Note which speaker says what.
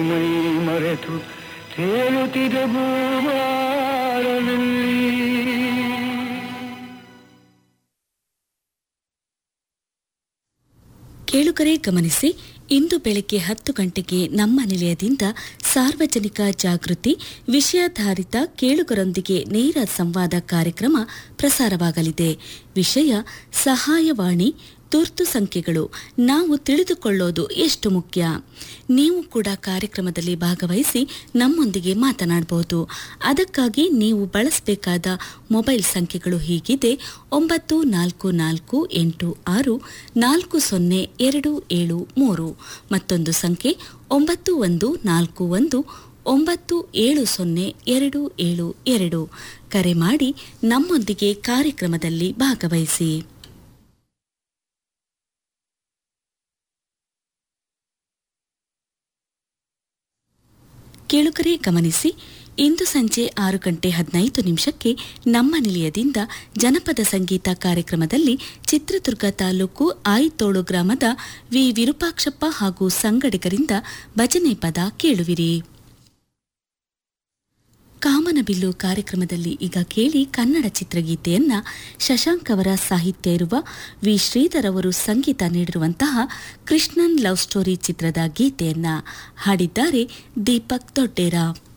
Speaker 1: ಮೈ ಮರೆತು ತೇಲುತ್ತಿದೆ ಭೂಭಾರದಲ್ಲಿ
Speaker 2: ಕೇಳುಗರೆ ಗಮನಿಸಿ ಇಂದು ಬೆಳಗ್ಗೆ ಹತ್ತು ಗಂಟೆಗೆ ನಮ್ಮ ನಿಲಯದಿಂದ ಸಾರ್ವಜನಿಕ ಜಾಗೃತಿ ವಿಷಯಾಧಾರಿತ ಕೇಳುಗರೊಂದಿಗೆ ನೇರ ಸಂವಾದ ಕಾರ್ಯಕ್ರಮ ಪ್ರಸಾರವಾಗಲಿದೆ ವಿಷಯ ಸಹಾಯವಾಣಿ ತುರ್ತು ಸಂಖ್ಯೆಗಳು ನಾವು ತಿಳಿದುಕೊಳ್ಳೋದು ಎಷ್ಟು ಮುಖ್ಯ ನೀವು ಕೂಡ ಕಾರ್ಯಕ್ರಮದಲ್ಲಿ ಭಾಗವಹಿಸಿ ನಮ್ಮೊಂದಿಗೆ ಮಾತನಾಡಬಹುದು ಅದಕ್ಕಾಗಿ ನೀವು ಬಳಸಬೇಕಾದ ಮೊಬೈಲ್ ಸಂಖ್ಯೆಗಳು ಹೀಗಿದೆ ಒಂಬತ್ತು ನಾಲ್ಕು ನಾಲ್ಕು ಎಂಟು ಆರು ನಾಲ್ಕು ಸೊನ್ನೆ ಎರಡು ಏಳು ಮೂರು ಮತ್ತೊಂದು ಸಂಖ್ಯೆ ಒಂಬತ್ತು ಒಂದು ನಾಲ್ಕು ಒಂದು ಒಂಬತ್ತು ಏಳು ಸೊನ್ನೆ ಎರಡು ಏಳು ಎರಡು ಕರೆ ಮಾಡಿ ನಮ್ಮೊಂದಿಗೆ ಕಾರ್ಯಕ್ರಮದಲ್ಲಿ ಭಾಗವಹಿಸಿ ಕೇಳುಗರೆ ಗಮನಿಸಿ ಇಂದು ಸಂಜೆ ಆರು ಗಂಟೆ ಹದಿನೈದು ನಿಮಿಷಕ್ಕೆ ನಮ್ಮ ನಿಲಯದಿಂದ ಜನಪದ ಸಂಗೀತ ಕಾರ್ಯಕ್ರಮದಲ್ಲಿ ಚಿತ್ರದುರ್ಗ ತಾಲೂಕು ಆಯಿತೋಳು ಗ್ರಾಮದ ವಿ ವಿರೂಪಾಕ್ಷಪ್ಪ ಹಾಗೂ ಸಂಗಡಿಗರಿಂದ ಭಜನೆ ಪದ ಕೇಳುವಿರಿ ಕಾಮನಬಿಲ್ಲು ಕಾರ್ಯಕ್ರಮದಲ್ಲಿ ಈಗ ಕೇಳಿ ಕನ್ನಡ ಚಿತ್ರಗೀತೆಯನ್ನ ಶಶಾಂಕ್ ಅವರ ಸಾಹಿತ್ಯ ಇರುವ ವಿ ಶ್ರೀಧರ್ ಅವರು ಸಂಗೀತ ನೀಡಿರುವಂತಹ ಕೃಷ್ಣನ್ ಲವ್ ಸ್ಟೋರಿ ಚಿತ್ರದ ಗೀತೆಯನ್ನ ಹಾಡಿದ್ದಾರೆ ದೀಪಕ್ ದೊಡ್ಡೇರ